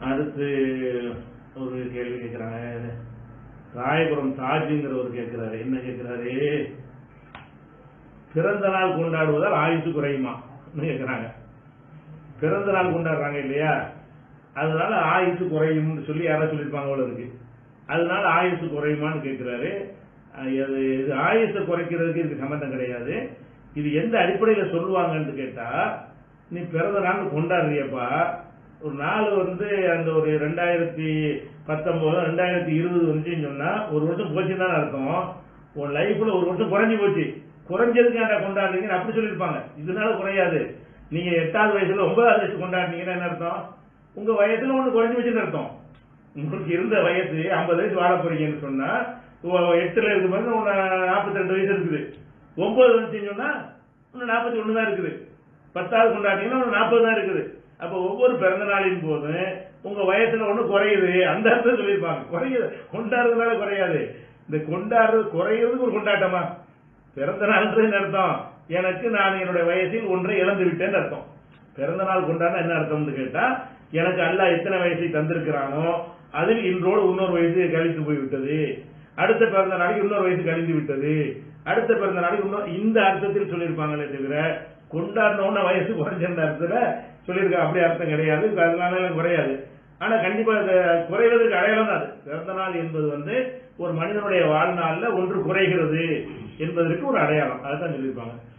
அடுத்து ஒரு கேள்வி கேட்கிறாங்க ராயபுரம் தாஜுங்கிறவர் கேட்கிறாரு என்ன கேட்கிறாரு பிறந்த நாள் கொண்டாடுவதால் ஆயுசு குறையுமா கேட்கிறாங்க பிறந்த நாள் கொண்டாடுறாங்க இல்லையா அதனால ஆயுசு குறையும்னு சொல்லி யாரோ சொல்லியிருப்பாங்க போல இருக்கு அதனால ஆயுசு குறையுமான்னு கேட்கிறாரு அது இது ஆயுசை குறைக்கிறதுக்கு இதுக்கு சம்பந்தம் கிடையாது இது எந்த அடிப்படையில சொல்லுவாங்கன்னு கேட்டா நீ பிறந்த நாள் கொண்டாடுறியப்பா ஒரு நாள் வந்து அந்த ஒரு ரெண்டாயிரத்தி பத்தொன்பது ரெண்டாயிரத்தி இருபது வந்துச்சுன்னு சொன்னா ஒரு வருஷம் போச்சுன்னு தான் அர்த்தம் உன் லைஃப்ல ஒரு வருஷம் குறைஞ்சு போச்சு குறைஞ்சதுக்கு ஏன்டா கொண்டாடுறீங்கன்னு அப்படி சொல்லியிருப்பாங்க இதனால குறையாது நீங்க எட்டாவது வயசுல ஒன்பதாவது வயசு கொண்டாடுனீங்கன்னா என்ன அர்த்தம் உங்க வயசுல ஒண்ணு குறைஞ்சு வச்சுன்னு அர்த்தம் உங்களுக்கு இருந்த வயசு ஐம்பது வயசு வாழ போறீங்கன்னு சொன்னா உ- எட்டுல இருக்கு பாருங்க உன்ன நாற்பத்தி ரெண்டு வயசு இருக்குது ஒன்பது வந்துச்சுன்னு சொன்னா இன்னும் நாற்பத்தி ஒண்ணு தான் இருக்குது பத்தாவது கொண்டாடிங்கன்னா ஒன்று நாற்பது தான் இருக்குது அப்போ ஒவ்வொரு பிறந்த நாளின் போதும் உங்க வயசுல ஒண்ணு குறையுது அந்த அர்த்தம் சொல்லியிருப்பாங்க குறையுது கொண்டாடுறதுனால குறையாது இந்த கொண்டாடுறது குறையிறதுக்கு ஒரு கொண்டாட்டமா பிறந்த நாள்ன்றது அர்த்தம் எனக்கு நான் என்னுடைய வயசில் ஒன்றை இழந்து விட்டேன்னு அர்த்தம் பிறந்த நாள் கொண்டாட என்ன அர்த்தம்னு கேட்டா எனக்கு அல்லாஹ் எத்தனை வயசை தந்திருக்கிறானோ அதில் இன்றோடு இன்னொரு வயசு கழித்து போய் விட்டது அடுத்த பிறந்த நாளைக்கு இன்னொரு வயசு கழிந்து விட்டது அடுத்த பிறந்த நாளைக்கு இன்னொரு இந்த அர்த்தத்தில் சொல்லியிருப்பாங்களே தவிர கொண்டாடினோன்னு வயசு குறைஞ்சிருந்த அர்த்தத்துல சொல்லியிருக்காங்க அப்படி அர்த்தம் கிடையாது அதனால எல்லாம் குறையாது ஆனா கண்டிப்பா அது குறைவதற்கு அடையாளம் தான் அது பிறந்த நாள் என்பது வந்து ஒரு மனிதனுடைய வாழ்நாள்ல ஒன்று குறைகிறது என்பதற்கு ஒரு அடையாளம் அதுதான் சொல்லியிருப்பாங்க